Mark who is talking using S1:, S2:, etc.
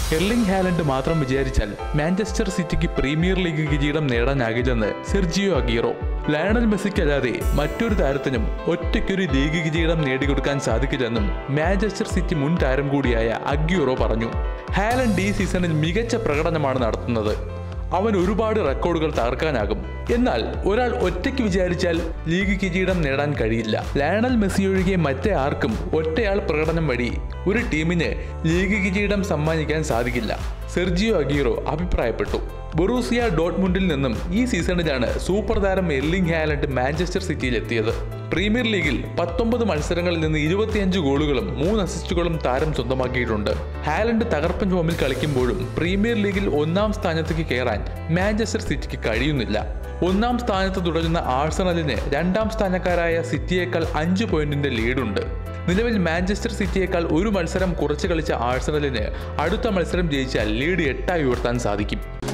S1: Erling Haaland മാത്രം വിചാരിച്ചാൽ Manchester സിറ്റിക്ക് പ്രീമിയർ ലീഗ് കിരീടം നേടാനാകില്ലെന്ന് സെർജിയോ അഗീറോ ലയണൽ മെസ്സിക്കല്ലാതെ മറ്റൊരു താരത്തിനും ഒറ്റയ്ക്കൊരു ലീഗ് കിരീടം നേടിക്കൊടുക്കാൻ സാധിക്കില്ലെന്നും മാഞ്ചസ്റ്റർ സിറ്റി മുൻ താരം കൂടിയായ അഗ്യൂറോ പറഞ്ഞു ഹാലൻഡ് ഈ സീസണിൽ മികച്ച പ്രകടനമാണ് നടത്തുന്നത് അവൻ ഒരുപാട് റെക്കോർഡുകൾ തകർക്കാനാകും എന്നാൽ ഒരാൾ ഒറ്റയ്ക്ക് വിചാരിച്ചാൽ ലീഗ് കിരീടം നേടാൻ കഴിയില്ല ലയണൽ മെസ്സി ഒഴികെ മറ്റേ ആർക്കും ഒറ്റയാൾ പ്രകടനം വഴി ഒരു ടീമിന് ലീഗ് കിരീടം സമ്മാനിക്കാൻ സാധിക്കില്ല സെർജിയോ അഗീറോ അഭിപ്രായപ്പെട്ടു ബൊറൂസിയ ഡോട്ട്മുണ്ടിൽ നിന്നും ഈ സീസണിലാണ് സൂപ്പർ താരം എർലിംഗ് ഹാലൻഡ് മാഞ്ചസ്റ്റർ സിറ്റിയിൽ എത്തിയത് പ്രീമിയർ ലീഗിൽ പത്തൊമ്പത് മത്സരങ്ങളിൽ നിന്ന് ഇരുപത്തിയഞ്ച് ഗോളുകളും മൂന്ന് അസിസ്റ്റുകളും താരം സ്വന്തമാക്കിയിട്ടുണ്ട് ഹാലൻഡ് തകർപ്പൻ ഫോമിൽ കളിക്കുമ്പോഴും പ്രീമിയർ ലീഗിൽ ഒന്നാം സ്ഥാനത്തേക്ക് കയറാൻ മാഞ്ചസ്റ്റർ സിറ്റിക്ക് കഴിയുന്നില്ല ഒന്നാം സ്ഥാനത്ത് തുടരുന്ന ആഴ്സണലിന് രണ്ടാം സ്ഥാനക്കാരായ സിറ്റിയേക്കാൾ അഞ്ച് പോയിന്റിന്റെ ലീഡുണ്ട് നിലവിൽ മാഞ്ചസ്റ്റർ സിറ്റിയേക്കാൾ ഒരു മത്സരം കുറച്ച് കളിച്ച ആഴ്സണലിന് അടുത്ത മത്സരം ജയിച്ചാൽ ലീഡ് എട്ടായി ഉയർത്താൻ സാധിക്കും